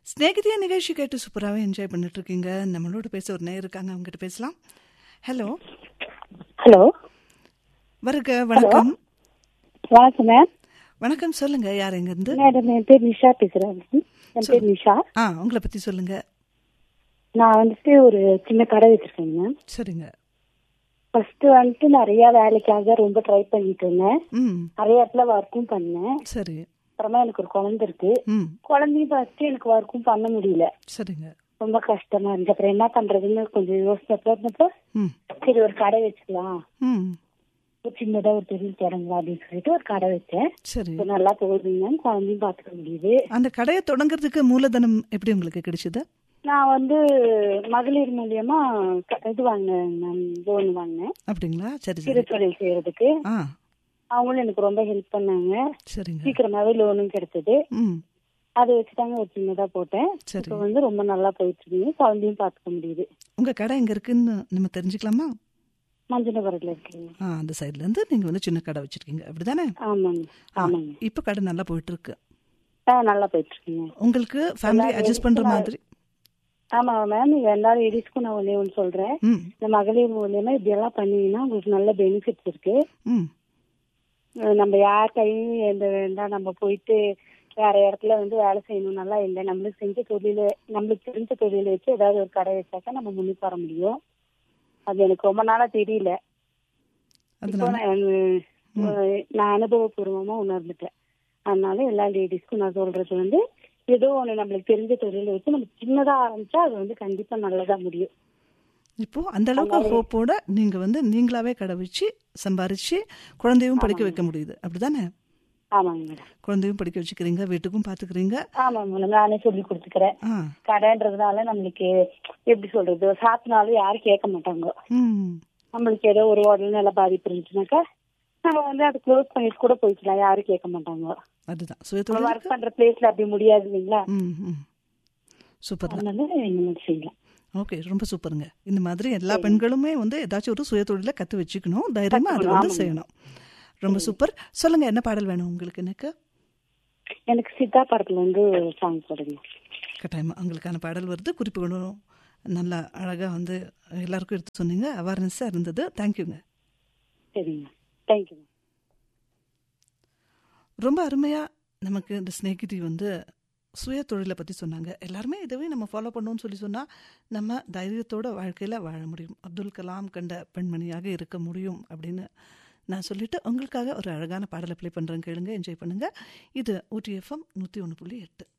ஸ்நேகிதியா நிகழ்ச்சி கேட்டு சூப்பராகவே என்ஜாய் பண்ணிட்டு இருக்கீங்க நம்மளோட பேச ஒரு நேரம் இருக்காங்க அவங்ககிட்ட பேசலாம் ஹலோ ஹலோ வருக வணக்கம் வணக்கம் மேம் வணக்கம் சொல்லுங்க யார் எங்க இருந்து மேடம் என் பேர் நிஷா பேசுறேன் என் பேர் நிஷா ஆ உங்களை பத்தி சொல்லுங்க நான் வந்துட்டு ஒரு சின்ன கடை வச்சிருக்கேங்க மேம் சரிங்க ஃபர்ஸ்ட் வந்துட்டு நிறைய வேலைக்காக ரொம்ப ட்ரை பண்ணிட்டு இருந்தேன் ம் நிறைய இடத்துல ஒர்க்கும் பண்ணேன் சரி அப்புறமா எனக்கு ஒரு குழந்தை இருக்கு ம் குழந்தையும் பார்த்துட்டு எனக்கு ஒர்க்கும் பண்ண முடியல சரிங்க ரொம்ப கஷ்டமா இருந்துச்சு அப்புறம் என்ன பண்றதுன்னு கொஞ்சம் யோசிச்சப்ப இருந்தப்ப ம் சரி ஒரு கடை வச்சுக்கலாம் ம் ஒரு சின்னதா ஒரு தொழில் தொடங்கலாம் அப்படின்னு சொல்லிட்டு ஒரு கடை வச்சேன் சரி இப்ப நல்லா போகுதுங்க குழந்தையும் பாத்துக்க முடியுது அந்த கடையை தொடங்குறதுக்கு மூலதனம் எப்படி உங்களுக்கு கிடைச்சது நான் வந்து மகளிர் மூலியமா க- இது வாங்கினேன் மேம் லோன் வாங்கினேன் அப்படிங்களா சரி சிறு சரி தொழில் செய்யறதுக்கு ஆ அவங்களும் எனக்கு ரொம்ப ஹெல்ப் பண்ணாங்க சரிங்க சீக்கிரமாவே லோனும் கிடைச்சது ம் அதை வச்சுதாங்க ஒரு சின்னதா போட்டேன் சரி இப்ப வந்து ரொம்ப நல்லா போயிட்டு இருக்கு குழந்தையும் பாத்துக்க முடியுது உங்க கடை எங்க இருக்குன்னு நம்ம தெரிஞ்சுக்கலாமா மஞ்சனபுரத்துல இருக்கீங்க ஆ அந்த சைட்ல இருந்து நீங்க வந்து சின்ன கடை வச்சிருக்கீங்க அப்படிதானே ஆமாங்க ஆமாங்க இப்போ கடை நல்லா போயிட்டு இருக்கு ஆ நல்லா போயிட்டு இருக்குங்க உங்களுக்கு ஃபேமிலி அட்ஜஸ்ட் பண்ற மாதிரி ஆமா மேம் எல்லாரும் லேடிஸ்க்கும் நான் ஒன்னே ஒன்று சொல்றேன் ம் இந்த மகளிர் மூலியமா இப்படி எல்லாம் பண்ணீங்கன்னா உங்களுக்கு நல்ல பெனிஃபிட்ஸ் இருக்கு ம் அஹ் நம்ம யார் கையும் எந்த வேண்டாம் நம்ம போயிட்டு வேற இடத்துல வந்து வேலை செய்யணும் நல்லா இல்லை நம்மளுக்கு செஞ்ச தொழில நம்மளுக்கு தெரிஞ்ச தொழில வச்சு ஏதாவது ஒரு கடை வச்சாக்கா நம்ம முன்னுக்கு வர முடியும் அது எனக்கு ரொம்ப நாளா தெரியல இப்போ அதனால நான் அஹ், நான் அனுபவபூர்வமா உணர்ந்துட்டேன் அதனால எல்லா லேடிஸ்க்கும் நான் சொல்றது வந்து ஏதோ ஒண்ணு நம்மளுக்கு தெரிஞ்ச தொழில வச்சு நம்ம சின்னதா ஆரம்பிச்சா அது வந்து கண்டிப்பா நல்லதா முடியும் இப்போ அந்த அளவுக்கு ஹோப்போட நீங்க வந்து நீங்களாவே கடை வச்சு சம்பாரிச்சு குழந்தையும் படிக்க வைக்க முடியுது அப்படிதானே ஆமாங்க மேடம் குழந்தையும் படிக்க வச்சுக்கிறீங்க வீட்டுக்கும் பாத்துக்கிறீங்க ஆமாங்க மேடம் நானே சொல்லி கொடுத்துக்கிறேன் ஆ கடைன்றதுனால நம்மளுக்கு எப்படி சொல்றது சாப்பினாலும் யாரும் கேட்க மாட்டாங்க ம் நம்மளுக்கு ஏதோ ஒரு உடல் நல்ல பாதிப்பு இருந்துச்சுனாக்கா நம்ம வந்து அதை க்ளோஸ் பண்ணிட்டு கூட போய்க்கலாம் யாரும் கேட்க மாட்டாங்க அதுதான் நம்ம சுயத்தொழில் ஒர்க் பண்ற பிளேஸ்ல அப்படி முடியாது இல்லைங்களா ம் ம் சூப்பர் தான் அதனால இந்த மாதிரி செய்யலாம் ஓகே ரொம்ப சூப்பருங்க இந்த மாதிரி எல்லா பெண்களுமே வந்து ஏதாச்சும் ஒரு சுயதொழிலை கத்து வச்சுக்கணும் தைரியமா அதை வந்து செய்யணும் ரொம்ப சூப்பர் சொல்லுங்க என்ன பாடல் வேணும் உங்களுக்கு எனக்கு எனக்கு சித்தா படத்துல வந்து சாங் போடுங்க கட்டாயமா உங்களுக்கான பாடல் வருது குறிப்புகளும் நல்லா அழகா வந்து எல்லாருக்கும் எடுத்து சொன்னீங்க அவேர்னஸாக இருந்தது தேங்க்யூங்க சரிங்க தேங்க்யூ ரொம்ப அருமையாக நமக்கு இந்த ஸ்நேகிதி வந்து சுய தொழிலை பற்றி சொன்னாங்க எல்லாருமே இதுவே நம்ம ஃபாலோ பண்ணோம்னு சொல்லி சொன்னால் நம்ம தைரியத்தோட வாழ்க்கையில் வாழ முடியும் அப்துல் கலாம் கண்ட பெண்மணியாக இருக்க முடியும் அப்படின்னு நான் சொல்லிட்டு உங்களுக்காக ஒரு அழகான பாடலை ப்ளே பண்ணுறேன் கேளுங்க என்ஜாய் பண்ணுங்கள் இது ஊட்டி எஃப்எம் நூற்றி ஒன்று புள்ளி எட்டு